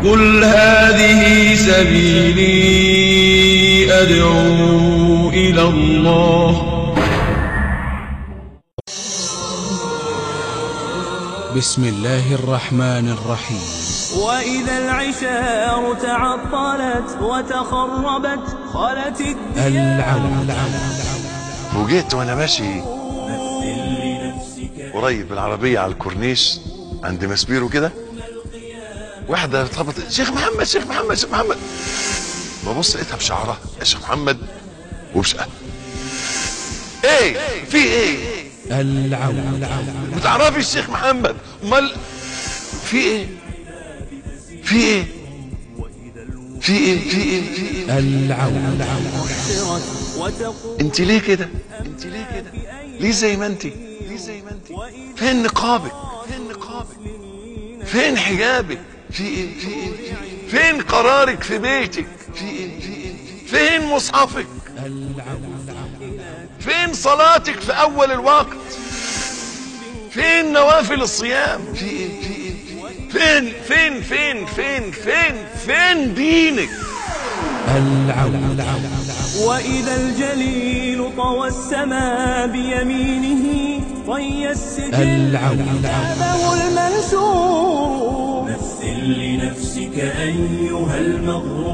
قل هذه سبيلي أدعو إلى الله بسم الله الرحمن الرحيم وإذا العشار تعطلت وتخربت خلت الديار العود وجيت وانا ماشي قريب بالعربية على الكورنيش عند مسبيرو كده واحدة بتخبط شيخ محمد شيخ محمد شيخ محمد ببص لقيتها بشعرها يا شيخ محمد وبشقة ايه في ايه العود بتعرفي الشيخ محمد امال في ايه في ايه في ايه في ايه في ايه العود وتقول انت ليه كده انت ليه كده ليه زي ما انت ليه زي ما انت فين نقابك فين نقابك فين حجابك في ايه في ايه في ايه فين قرارك في بيتك في ايه في ايه فين مصحفك فين صلاتك في اول الوقت فين نوافل الصيام في ايه في ايه فين فين فين فين فين فين دينك العود وإذا الجليل طوى السماء بيمينه طي السجل العود كتابه المنشور مثل لنفسك أيها المغرور